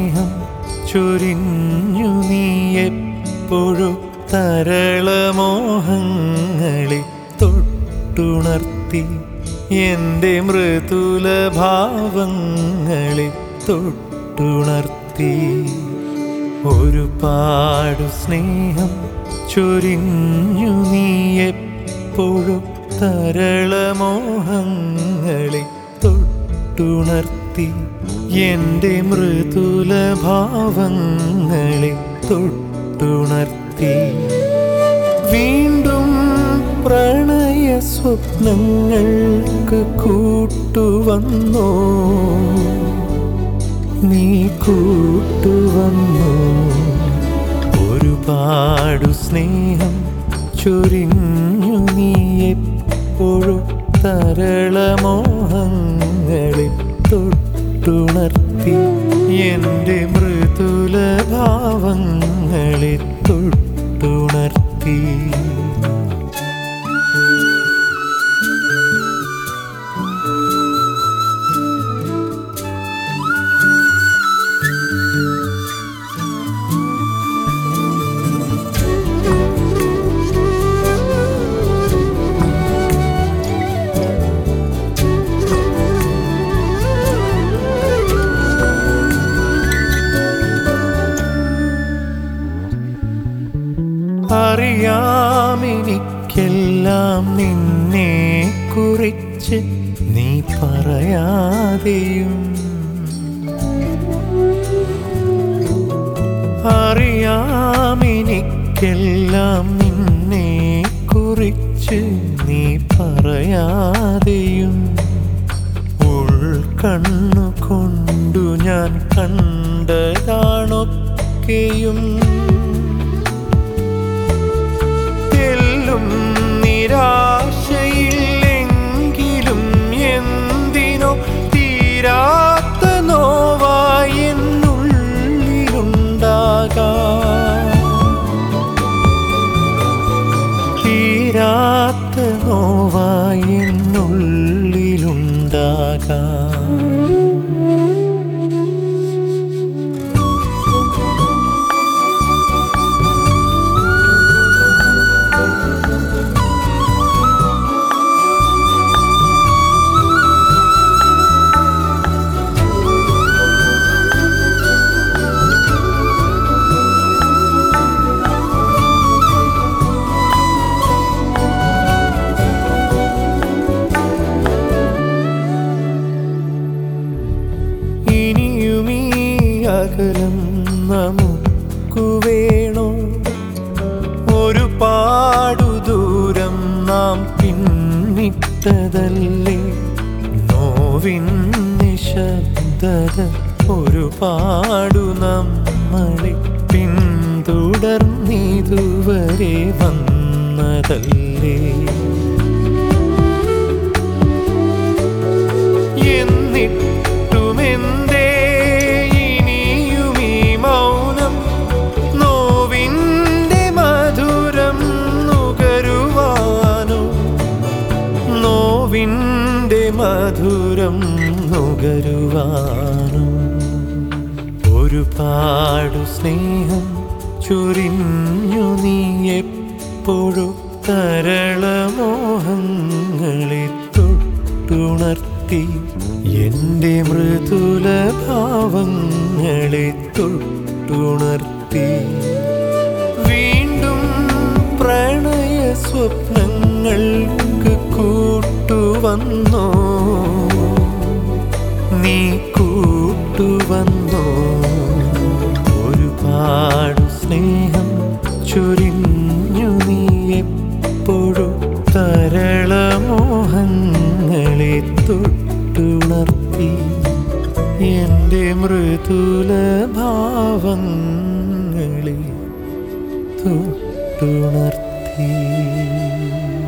സ്നേഹം ചൊരിഞ്ഞു നീ എപ്പോഴും തരളമോഹങ്ങളെ തൊട്ടുണർത്തി എൻ്റെ മൃദുല ഭാവങ്ങളെ തൊട്ടുണർത്തി ഒരുപാടു സ്നേഹം ചൊരിഞ്ഞു നീ എപ്പോഴും തരളമോഹങ്ങളെ തൊട്ടുണർത്തി എൻ്റെ മൃദുല ഭാവങ്ങളെ തൊട്ടുണർത്തി വീണ്ടും പ്രണയ സ്വപ്നങ്ങൾക്ക് കൂട്ടുവന്നോ നീ കൂട്ടുവന്നു ഒരുപാടു സ്നേഹം ചൊരിഞ്ഞു നീ എപ്പോഴും തരളമോഹങ്ങളെ തൊട്ടുണർത്തി എൻ്റെ മൃദുല ഭാവങ്ങളെ തൊട്ടുണർത്തി അറിയാമെനിക്കെല്ലാം നിന്നെ കുറിച്ച് നീ പറയാതെയും അറിയാമെനിക്കെല്ലാം നിന്നെ കുറിച്ച് നീ പറയാതെയും ഉൾക്കണ്ണു കൊണ്ടു ഞാൻ കണ്ടതാണൊക്കെയും തെല്ലും നിരാശയില്ലെങ്കിലും എന്തിനോ തീരാത്ത നോവായി എന്നുള്ളിലുണ്ടാകാം തീരാത്ത നോവായി എന്നുള്ളിലുണ്ടാകാം ഇനിയുമീ അകലം നമുക്കു വേണോ ഒരുപാടു ദൂരം നാം പിന്നിട്ടതല്ലേ നോവിൻ നിശബ്ദത ഒരുപാടു നമ്മളെ പിന്തുടർന്നിതുവരെ വന്നതല്ലേ എന്നിട്ടുമെന്തേ ഇനിയും ഈ മൗനം നോവിൻ്റെ മധുരം നുകരുവാനോ നോവിൻ്റെ മധുരം നുകരുവാനോ ഒരുപാടു സ്നേഹം ചൊരിഞ്ഞു നീ എപ്പോഴും തരളമോഹങ്ങളെ തൊട്ടുണർത്തി എൻ്റെ മൃദുല ഭാവങ്ങളെ തൊട്ടുണർത്തി വീണ്ടും പ്രണയ സ്വപ്നങ്ങൾക്ക് കൂട്ടുവന്നോ നീ കൂട്ടുവന്നോ ഒരുപാടു സ്നേഹം ചൊരിഞ്ഞു നീ എപ്പോഴും തരളമോഹങ്ങളെ തൊട്ടുണർത്തി എൻ്റെ മൃദുല ഭാവങ്ങളെ തൊട്ടുണർത്തി